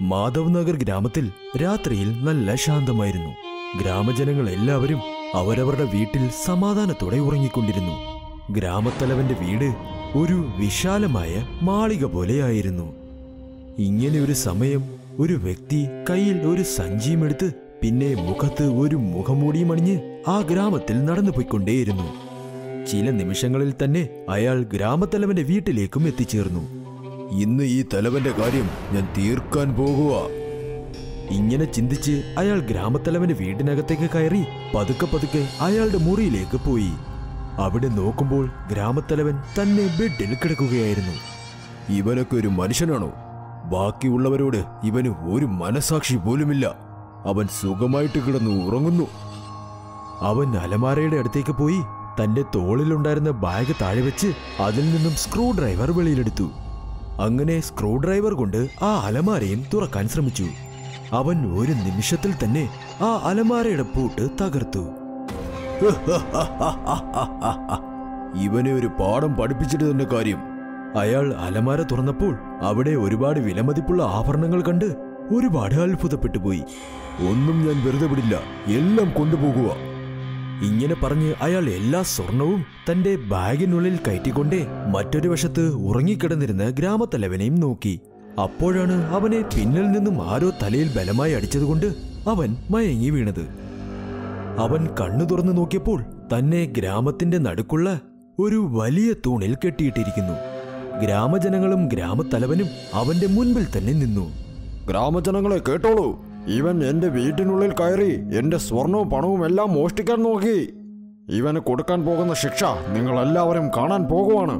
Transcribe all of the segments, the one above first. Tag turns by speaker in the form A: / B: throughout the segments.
A: മാധവ് നഗർ ഗ്രാമത്തിൽ രാത്രിയിൽ നല്ല ശാന്തമായിരുന്നു ഗ്രാമജനങ്ങൾ എല്ലാവരും അവരവരുടെ വീട്ടിൽ സമാധാനത്തോടെ ഉറങ്ങിക്കൊണ്ടിരുന്നു ഗ്രാമത്തലവന്റെ വീട് ഒരു വിശാലമായ മാളിക പോലെയായിരുന്നു ഇങ്ങനെ ഒരു സമയം ഒരു വ്യക്തി കയ്യിൽ ഒരു സഞ്ചിയുമെടുത്ത് പിന്നെ മുഖത്ത് ഒരു മുഖംമൂടിയും അണിഞ്ഞ് ആ ഗ്രാമത്തിൽ നടന്നുപോയിക്കൊണ്ടേയിരുന്നു ചില നിമിഷങ്ങളിൽ തന്നെ അയാൾ ഗ്രാമത്തലവന്റെ വീട്ടിലേക്കും എത്തിച്ചേർന്നു ഇന്ന് ഈ തലവന്റെ കാര്യം ഞാൻ തീർക്കാൻ പോകുക ഇങ്ങനെ ചിന്തിച്ച് അയാൾ ഗ്രാമത്തലവന്റെ വീടിനകത്തേക്ക് കയറി പതുക്കെ പതുക്കെ അയാളുടെ മുറിയിലേക്ക് പോയി അവിടെ നോക്കുമ്പോൾ ഗ്രാമത്തലവൻ തന്നെ ബെഡിൽ കിടക്കുകയായിരുന്നു ഇവനൊക്കെ ഒരു മനുഷ്യനാണോ ബാക്കിയുള്ളവരോട് ഇവന് ഒരു മനസാക്ഷി പോലുമില്ല അവൻ സുഖമായിട്ട് കിടന്നു ഉറങ്ങുന്നു അവൻ അലമാരയുടെ അടുത്തേക്ക് പോയി തന്റെ തോളിലുണ്ടായിരുന്ന ബാഗ് താഴെ വെച്ച് അതിൽ നിന്നും സ്ക്രൂ ഡ്രൈവർ വെളിയിലെടുത്തു അങ്ങനെ സ്ക്രൂ ഡ്രൈവർ കൊണ്ട് ആ അലമാരയും തുറക്കാൻ ശ്രമിച്ചു അവൻ ഒരു നിമിഷത്തിൽ തന്നെ ആ അലമാരയുടെ പൂട്ട് തകർത്തു ഇവനെ ഒരു പാഠം പഠിപ്പിച്ചിട്ട് തന്നെ കാര്യം അയാൾ അലമാര തുറന്നപ്പോൾ അവിടെ ഒരുപാട് വിലമതിപ്പുള്ള ആഭരണങ്ങൾ കണ്ട് ഒരുപാട് അത്ഭുതപ്പെട്ടു പോയി ഒന്നും ഞാൻ വെറുതെ വിടില്ല എല്ലാം കൊണ്ടുപോകുക ഇങ്ങനെ പറഞ്ഞ് അയാൾ എല്ലാ സ്വർണവും തന്റെ ബാഗിനുള്ളിൽ കയറ്റിക്കൊണ്ടേ മറ്റൊരു വശത്ത് ഉറങ്ങിക്കിടന്നിരുന്ന ഗ്രാമത്തലവനെയും നോക്കി അപ്പോഴാണ് അവനെ പിന്നിൽ നിന്നും ആരോ തലയിൽ ബലമായി അടിച്ചതുകൊണ്ട് അവൻ മയങ്ങി വീണത് അവൻ കണ്ണു തുറന്നു നോക്കിയപ്പോൾ തന്നെ ഗ്രാമത്തിന്റെ നടുക്കുള്ള ഒരു വലിയ തൂണിൽ കെട്ടിയിട്ടിരിക്കുന്നു ഗ്രാമജനങ്ങളും ഗ്രാമത്തലവനും അവന്റെ മുൻപിൽ തന്നെ നിന്നു
B: ഗ്രാമജനങ്ങളെ കേട്ടോളൂ ഇവൻ എന്റെ വീട്ടിനുള്ളിൽ കയറി എന്റെ സ്വർണവും പണവും എല്ലാം മോഷ്ടിക്കാൻ നോക്കി ഇവന് കൊടുക്കാൻ പോകുന്ന ശിക്ഷ നിങ്ങൾ എല്ലാവരും കാണാൻ പോകുവാണ്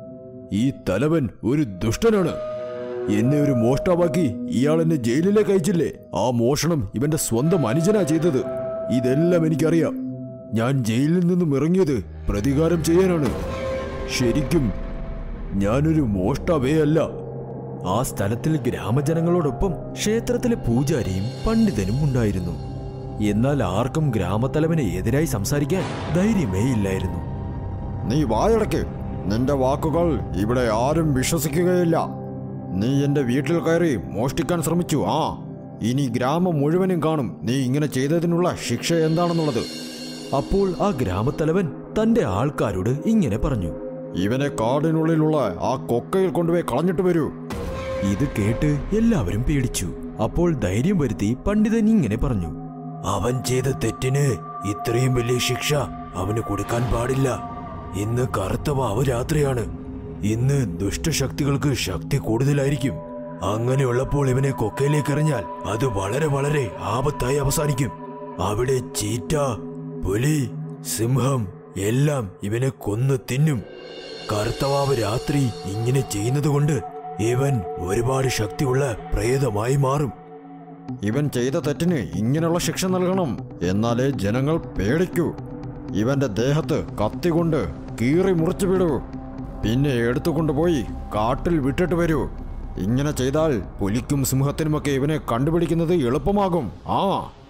A: ഈ തലവൻ ഒരു ദുഷ്ടനാണ് എന്നെ ഒരു മോഷ്ടാവാക്കി ഇയാൾ എന്നെ ജയിലിലേക്ക് അയച്ചില്ലേ ആ മോഷണം ഇവന്റെ സ്വന്തം അനുജനാ ചെയ്തത് ഇതെല്ലാം എനിക്കറിയാം ഞാൻ ജയിലിൽ നിന്നും ഇറങ്ങിയത് പ്രതികാരം ചെയ്യാനാണ് ശരിക്കും ഞാനൊരു മോഷ്ടാവേ അല്ല ആ സ്ഥലത്തിൽ ഗ്രാമജനങ്ങളോടൊപ്പം ക്ഷേത്രത്തിലെ പൂജാരിയും പണ്ഡിതനും ഉണ്ടായിരുന്നു എന്നാൽ ആർക്കും ഗ്രാമത്തലവനെ എതിരായി സംസാരിക്കാൻ ധൈര്യമേ ഇല്ലായിരുന്നു
B: നീ വായടക്ക് നിന്റെ വാക്കുകൾ ഇവിടെ ആരും വിശ്വസിക്കുകയില്ല നീ എന്റെ വീട്ടിൽ കയറി മോഷ്ടിക്കാൻ ശ്രമിച്ചു ആ ഇനി ഗ്രാമം മുഴുവനും കാണും നീ ഇങ്ങനെ ചെയ്തതിനുള്ള ശിക്ഷ എന്താണെന്നുള്ളത്
A: അപ്പോൾ ആ ഗ്രാമത്തലവൻ തന്റെ ആൾക്കാരോട് ഇങ്ങനെ പറഞ്ഞു
B: ഇവനെ കാടിനുള്ളിലുള്ള ആ കൊക്കയിൽ കൊണ്ടുപോയി കളഞ്ഞിട്ട് വരൂ
A: ഇത് കേട്ട് എല്ലാവരും പേടിച്ചു അപ്പോൾ ധൈര്യം വരുത്തി പണ്ഡിതൻ ഇങ്ങനെ പറഞ്ഞു അവൻ ചെയ്ത തെറ്റിന് ഇത്രയും വലിയ ശിക്ഷ അവന് കൊടുക്കാൻ പാടില്ല ഇന്ന് കറുത്ത വാവ് രാത്രിയാണ് ഇന്ന് ദുഷ്ടശക്തികൾക്ക് ശക്തി കൂടുതലായിരിക്കും അങ്ങനെയുള്ളപ്പോൾ ഇവനെ കൊക്കയിലേക്ക് എറിഞ്ഞാൽ അത് വളരെ വളരെ ആപത്തായി അവസാനിക്കും അവിടെ ചീറ്റ പുലി സിംഹം എല്ലാം ഇവനെ കൊന്നു തിന്നും കറുത്തവാവ് രാത്രി ഇങ്ങനെ ചെയ്യുന്നതുകൊണ്ട് ഇവൻ ഒരുപാട് ശക്തിയുള്ള പ്രേതമായി മാറും
B: ഇവൻ ചെയ്ത തെറ്റിന് ഇങ്ങനെയുള്ള ശിക്ഷ നൽകണം എന്നാലേ ജനങ്ങൾ പേടിക്കൂ ഇവന്റെ ദേഹത്ത് കത്തി കൊണ്ട് കീറി മുറിച്ചു വിടൂ പിന്നെ എടുത്തുകൊണ്ടുപോയി കാട്ടിൽ വിട്ടിട്ട് വരൂ ഇങ്ങനെ ചെയ്താൽ പുലിക്കും സിംഹത്തിനുമൊക്കെ ഇവനെ കണ്ടുപിടിക്കുന്നത് എളുപ്പമാകും ആ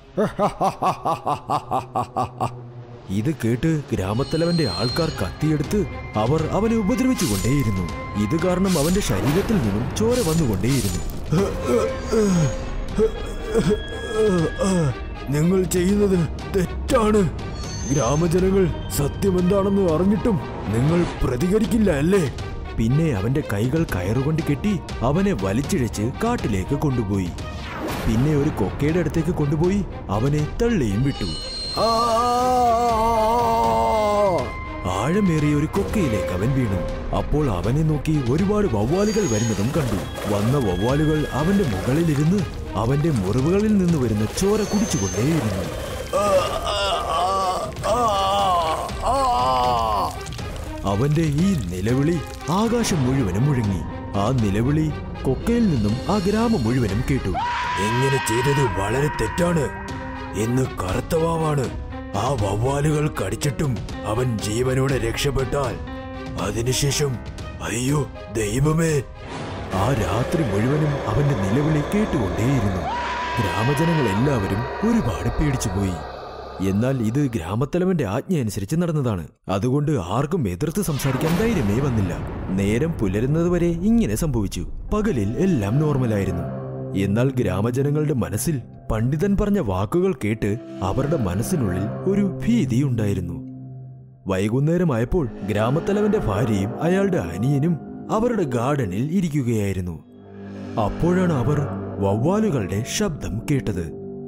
A: ഇത് കേട്ട് ഗ്രാമത്തലവന്റെ ആൾക്കാർ കത്തിയെടുത്ത് അവർ അവനെ ഉപദ്രവിച്ചുകൊണ്ടേയിരുന്നു ഇത് കാരണം അവന്റെ ശരീരത്തിൽ നിന്നും ചോര വന്നുകൊണ്ടേയിരുന്നു നിങ്ങൾ ചെയ്യുന്നത് തെറ്റാണ് ഗ്രാമജനങ്ങൾ സത്യം എന്താണെന്ന് അറിഞ്ഞിട്ടും നിങ്ങൾ പ്രതികരിക്കില്ല അല്ലേ പിന്നെ അവന്റെ കൈകൾ കയറുകൊണ്ട് കെട്ടി അവനെ വലിച്ചിഴച്ച് കാട്ടിലേക്ക് കൊണ്ടുപോയി പിന്നെ ഒരു കൊക്കയുടെ അടുത്തേക്ക് കൊണ്ടുപോയി അവനെ തള്ളിയും വിട്ടു ആഴമേറിയ ഒരു കൊക്കയിലേക്ക് അവൻ വീണു അപ്പോൾ അവനെ നോക്കി ഒരുപാട് വവ്വാലുകൾ വരുന്നതും കണ്ടു വന്ന വവ്വാലുകൾ അവന്റെ മുകളിലിരുന്ന് അവന്റെ മുറിവുകളിൽ നിന്ന് വരുന്ന ചോര കുടിച്ചുകൊണ്ടേയിരുന്നു അവന്റെ ഈ നിലവിളി ആകാശം മുഴുവനും മുഴങ്ങി ആ നിലവിളി കൊക്കയിൽ നിന്നും ആ ഗ്രാമം മുഴുവനും കേട്ടു എങ്ങനെ ചെയ്തത് വളരെ തെറ്റാണ് എന്ന് കറുത്തവാവാണ് ആ വവ്വാലുകൾ കടിച്ചിട്ടും അവൻ ജീവനോടെ രക്ഷപ്പെട്ടാൽ അതിനുശേഷം അയ്യോ ദൈവമേ ആ രാത്രി മുഴുവനും അവന്റെ നിലവിളി കേട്ടുകൊണ്ടേയിരുന്നു ഗ്രാമജനങ്ങൾ എല്ലാവരും ഒരുപാട് പേടിച്ചുപോയി എന്നാൽ ഇത് ഗ്രാമത്തലവന്റെ ആജ്ഞയനുസരിച്ച് നടന്നതാണ് അതുകൊണ്ട് ആർക്കും എതിർത്ത് സംസാരിക്കാൻ ധൈര്യമേ വന്നില്ല നേരം പുലരുന്നതുവരെ ഇങ്ങനെ സംഭവിച്ചു പകലിൽ എല്ലാം നോർമലായിരുന്നു എന്നാൽ ഗ്രാമജനങ്ങളുടെ മനസ്സിൽ പണ്ഡിതൻ പറഞ്ഞ വാക്കുകൾ കേട്ട് അവരുടെ മനസ്സിനുള്ളിൽ ഒരു ഭീതിയുണ്ടായിരുന്നു വൈകുന്നേരമായപ്പോൾ ഗ്രാമത്തലവന്റെ ഭാര്യയും അയാളുടെ അനിയനും അവരുടെ ഗാർഡനിൽ ഇരിക്കുകയായിരുന്നു അപ്പോഴാണ് അവർ വവ്വാലുകളുടെ ശബ്ദം കേട്ടത്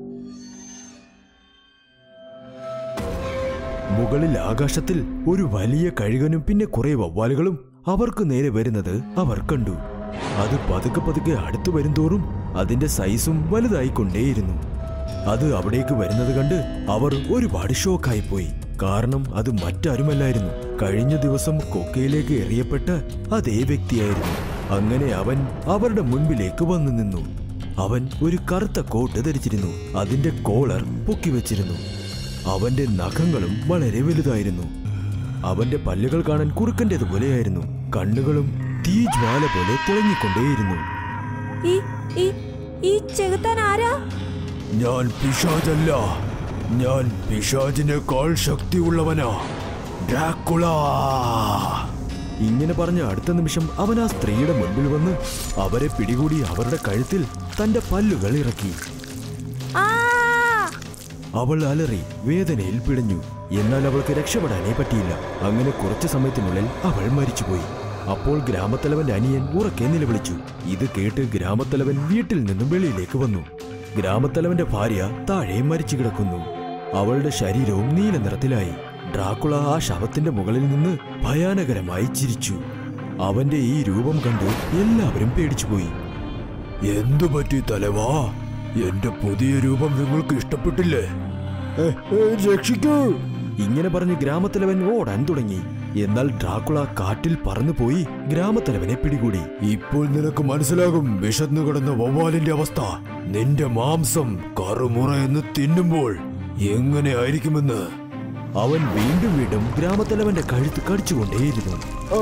A: മുകളിൽ ആകാശത്തിൽ ഒരു വലിയ കഴുകനും പിന്നെ കുറെ വവ്വാലുകളും അവർക്ക് നേരെ വരുന്നത് അവർ കണ്ടു അത് പതുക്കെ പതുക്കെ അടുത്തു വരുംതോറും അതിന്റെ സൈസും വലുതായിക്കൊണ്ടേയിരുന്നു അത് അവിടേക്ക് വരുന്നത് കണ്ട് അവർ ഒരുപാട് ഷോക്കായിപ്പോയി കാരണം അത് മറ്റാരുമല്ലായിരുന്നു കഴിഞ്ഞ ദിവസം കൊക്കയിലേക്ക് എറിയപ്പെട്ട അതേ വ്യക്തിയായിരുന്നു അങ്ങനെ അവൻ അവരുടെ മുൻപിലേക്ക് വന്നു നിന്നു അവൻ ഒരു കറുത്ത കോട്ട് ധരിച്ചിരുന്നു അതിന്റെ കോളർ പൊക്കിവെച്ചിരുന്നു അവന്റെ നഖങ്ങളും വളരെ വലുതായിരുന്നു അവന്റെ പല്ലുകൾ കാണാൻ കുറുക്കൻ്റെതുപോലെയായിരുന്നു കണ്ണുകളും തീജ്വാല പോലെ തിളങ്ങിക്കൊണ്ടേയിരുന്നു
C: ഈ ഈ ഈ ചെകുത്താൻ ആരാ
A: ഞാൻ പിശാചല്ല ഞാൻ പിശാചിനേക്കാൾ ശക്തിയുള്ളവനാ ഡ്രാക്കുള ഇങ്ങനെ പറഞ്ഞ അടുത്ത നിമിഷം അവൻ ആ സ്ത്രീയുടെ മുൻപിൽ വന്ന് അവരെ പിടികൂടി അവരുടെ കഴുത്തിൽ തന്റെ പല്ലുകൾ ഇറക്കി
C: ആ
A: അവൾ അലറി വേദനയിൽ പിടഞ്ഞു എന്നാൽ അവൾക്ക് രക്ഷപ്പെടാനേ പറ്റിയില്ല അങ്ങനെ കുറച്ചു സമയത്തിനുള്ളിൽ അവൾ മരിച്ചുപോയി അപ്പോൾ ഗ്രാമത്തലവന്റെ അനിയൻ ഉറക്കെ നിലവിളിച്ചു ഇത് കേട്ട് ഗ്രാമത്തലവൻ വീട്ടിൽ നിന്നും വെളിയിലേക്ക് വന്നു ഗ്രാമത്തലവന്റെ ഭാര്യ താഴെ മരിച്ചു കിടക്കുന്നു അവളുടെ ശരീരവും നീല നിറത്തിലായി ഡ്രാക്കുള ആ ശവത്തിന്റെ മുകളിൽ നിന്ന് ഭയാനകരമായി ചിരിച്ചു അവന്റെ ഈ രൂപം കണ്ട് എല്ലാവരും പേടിച്ചുപോയി എന്തു പറ്റി തലവാ എന്റെ പുതിയ രൂപം നിങ്ങൾക്ക് ഇഷ്ടപ്പെട്ടില്ലേ
B: ഏ, ഏ, രക്ഷിക്കൂ
A: ഇങ്ങനെ പറഞ്ഞ് ഗ്രാമത്തലവൻ ഓടാൻ തുടങ്ങി എന്നാൽ ഡ്രാക്കുള കാറ്റിൽ പറന്നുപോയി ഗ്രാമത്തലവനെ പിടികൂടി
B: ഇപ്പോൾ നിനക്ക് മനസ്സിലാകും വിശന്നു കിടന്ന വവ്വാലിന്റെ അവസ്ഥ നിന്റെ മാംസം കറുമുറ എന്ന് തിന്നുമ്പോൾ എങ്ങനെ ആയിരിക്കുമെന്ന്
A: അവൻ വീണ്ടും വീണ്ടും ഗ്രാമത്തലവന്റെ കഴുത്ത് കടിച്ചുകൊണ്ടേയിരുന്നു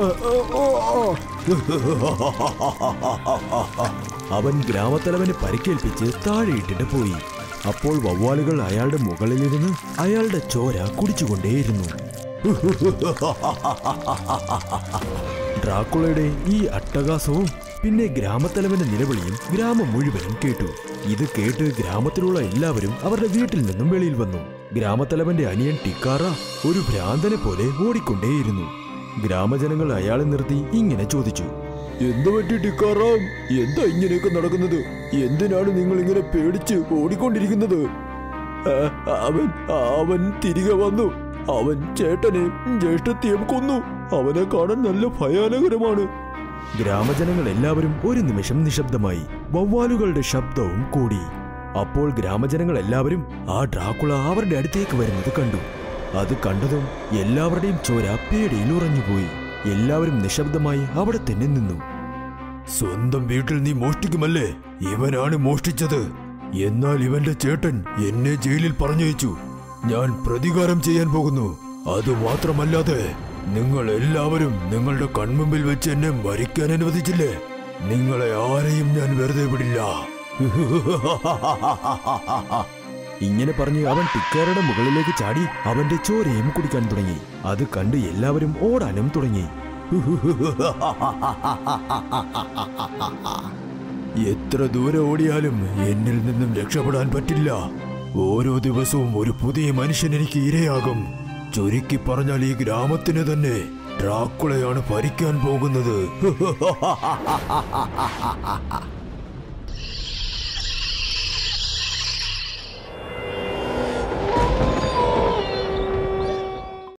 A: അവൻ ഗ്രാമത്തലവനെ പരിക്കേൽപ്പിച്ച് താഴെയിട്ടിട്ട് പോയി അപ്പോൾ വവ്വാലുകൾ അയാളുടെ മുകളിലിരുന്ന് അയാളുടെ ചോര കുടിച്ചുകൊണ്ടേയിരുന്നു ഡ്രാക്കുളയുടെ ഈ അട്ടഹാസവും പിന്നെ ഗ്രാമത്തലവന്റെ നിലവിളിയും ഗ്രാമം മുഴുവനും കേട്ടു ഇത് കേട്ട് ഗ്രാമത്തിലുള്ള എല്ലാവരും അവരുടെ വീട്ടിൽ നിന്നും വെളിയിൽ വന്നു ഗ്രാമത്തലവന്റെ അനിയൻ ടിക്കാറ ഒരു ഭ്രാന്തനെ പോലെ ഓടിക്കൊണ്ടേയിരുന്നു ഗ്രാമജനങ്ങൾ അയാളെ നിർത്തി ഇങ്ങനെ ചോദിച്ചു
B: എന്ത് പറ്റി ടിക്കാറാം എന്താ ഇങ്ങനെയൊക്കെ നടക്കുന്നത് എന്തിനാണ് നിങ്ങൾ ഇങ്ങനെ പേടിച്ച് ഓടിക്കൊണ്ടിരിക്കുന്നത് ആ, അവൻ അവൻ തിരികെ വന്നു അവൻ ചേട്ടനെ ജ്യേഷ്ഠത്തെയും കൊന്നു അവനെ കാണാൻ നല്ല ഭയാനകരമാണ്
A: ഗ്രാമജനങ്ങൾ എല്ലാവരും ഒരു നിമിഷം നിശബ്ദമായി വവ്വാലുകളുടെ ശബ്ദവും കൂടി അപ്പോൾ ഗ്രാമജനങ്ങൾ എല്ലാവരും ആ ഡ്രാക്കുള അവരുടെ അടുത്തേക്ക് വരുന്നത് കണ്ടു അത് കണ്ടതും എല്ലാവരുടെയും ചോര പേടിയിൽ ഉറഞ്ഞുപോയി എല്ലാവരും നിശബ്ദമായി അവിടെ തന്നെ നിന്നു
B: സ്വന്തം വീട്ടിൽ നീ മോഷ്ടിക്കുമല്ലേ ഇവനാണ് മോഷ്ടിച്ചത് എന്നാൽ ഇവന്റെ ചേട്ടൻ എന്നെ ജയിലിൽ പറഞ്ഞയച്ചു ഞാൻ പ്രതികാരം ചെയ്യാൻ പോകുന്നു അതുമാത്രമല്ലാതെ നിങ്ങൾ എല്ലാവരും നിങ്ങളുടെ കൺമുമ്പിൽ വെച്ച് എന്നെ മരിക്കാൻ അനുവദിച്ചില്ലേ നിങ്ങളെ ആരെയും ഞാൻ വെറുതെ വിടില്ല
A: ഇങ്ങനെ പറഞ്ഞ് അവൻ ടിക്കാരുടെ മുകളിലേക്ക് ചാടി അവന്റെ ചോരയും കുടിക്കാൻ തുടങ്ങി അത് കണ്ട് എല്ലാവരും ഓടാനും തുടങ്ങി
B: എത്ര ദൂരെ ഓടിയാലും എന്നിൽ നിന്നും രക്ഷപ്പെടാൻ പറ്റില്ല ഓരോ ദിവസവും ഒരു പുതിയ മനുഷ്യൻ എനിക്ക് ഇരയാകും ചുരുക്കി പറഞ്ഞാൽ ഈ ഗ്രാമത്തിന് തന്നെ ഡ്രാക്കുളയാണ് ഭരിക്കാൻ പോകുന്നത്